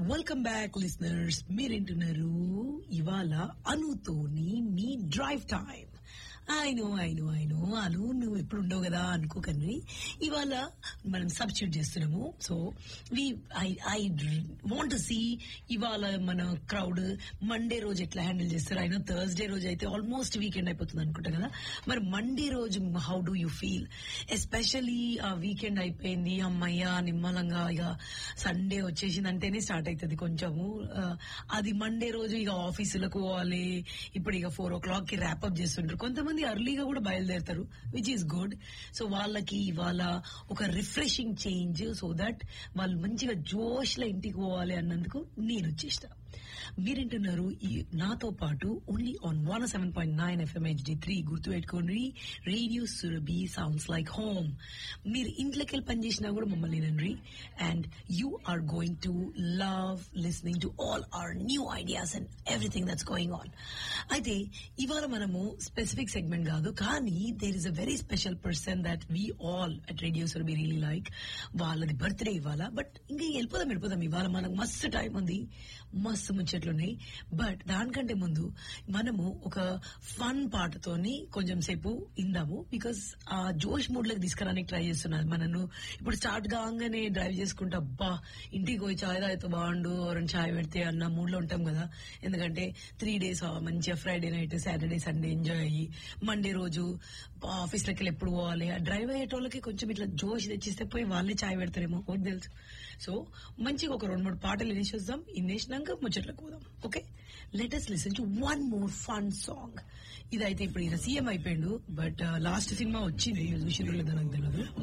welcome back listeners మీరేంటున్నారు ఇవాళ అనుతోని మీ drive time అయినో అయినో అయినో అను నువ్వు ఎప్పుడు ఉండవు కదా అనుకోకండి ఇవాళ మనం సబ్స్టిట్యూట్ చేస్తున్నాము so we I I want see ఇవాళ మన క్రౌడ్ మండే రోజు ఎట్లా హ్యాండిల్ చేస్తారు అయినా థర్స్డే రోజు అయితే ఆల్మోస్ట్ వీకెండ్ అయిపోతుంది అనుకుంటా కదా మరి మండే రోజు how do you feel especially ఆ వీకెండ్ అయిపోయింది అమ్మయ్య నిమ్మలంగా ఇక సండే వచ్చేసింది అంటేనే స్టార్ట్ అవుతుంది కొంచెము ఆ, అది మండే రోజు ఇక ఆఫీసులకు పోవాలి ఇప్పుడు ఇక ఫోర్ ఓ క్లాక్ కి ర్యాప్అప్ చేస్తుంటారు కొంతమంది అర్లీగా కూడా బయలుదేరుతారు విచ్ ఈస్ గుడ్ సో వాళ్ళకి ఇవాళ ఒక రిఫ్రెషింగ్ చేంజ్ సో దట్ వాళ్ళు మంచిగా జోష్ లో ఇంటికి పోవాలి అన్నందుకు నేను వచ్చేస్తా మీరేంటున్నారు ఈ నాతో పాటు only on one seven point nine FM HD three గుర్తు పెట్టుకోండి radio Surabhi sounds like home మీరు ఇంట్లోకి వెళ్ళి పనిచేసినా కూడా మమ్మల్ని వినండి and you are going to love listening to all our new ideas and everything that's going on అయితే ఇవాళ మనము స్పెసిఫిక్ సెగ్మెంట్ కాదు కానీ there is a very special person that we all at radio Surabhi really like వాళ్ళది birthday ఇవాళ but ఇంకా వెళ్ళిపోదాం వెళ్ళిపోదాం ఇవాళ మనకు మస్తు టైం ఉంది మస్తు ముచ్చట్లున్నాయి బట్ దానికంటే ముందు మనము ఒక ఫన్ పాటతోని కొంచెం సేపు ఇందాము బికాస్ ఆ జోష్ మూడ్ లోకి తీసుకురానికి ట్రై చేస్తున్నారు మనను ఇప్పుడు స్టార్ట్ కాగానే డ్రైవ్ చేసుకుంటా అబ్బా ఇంటికి పోయి చాయ్ తాగితే బాగుండు ఎవరైనా చాయ్ పెడితే అన్న మూడ్ లో ఉంటాం కదా ఎందుకంటే త్రీ డేస్ మంచిగా Friday night Saturday Sunday enjoy అయ్యి మండే రోజు ఆఫీస్ లకి ఎప్పుడు పోవాలి ఆ డ్రైవ్ అయ్యేటోళ్ళకి కొంచెం ఇట్లా జోష్ తెచ్చిస్తే పోయి వాళ్ళే చాయ్ పెడతారేమో ఒకటి తెలుసు సో మంచిగా ఒక రెండు మూడు పాటలు వినేసి వద్దాం వినేసినాక ముచ్చట్లకు పోదాం okay latest listen to one more fun song ఇదైతే ఇప్పుడు ఈయన సీఎం అయిపోయిండు బట్ లాస్ట్ సినిమా వచ్చింది చూసి లేదో నాకు తెలియదు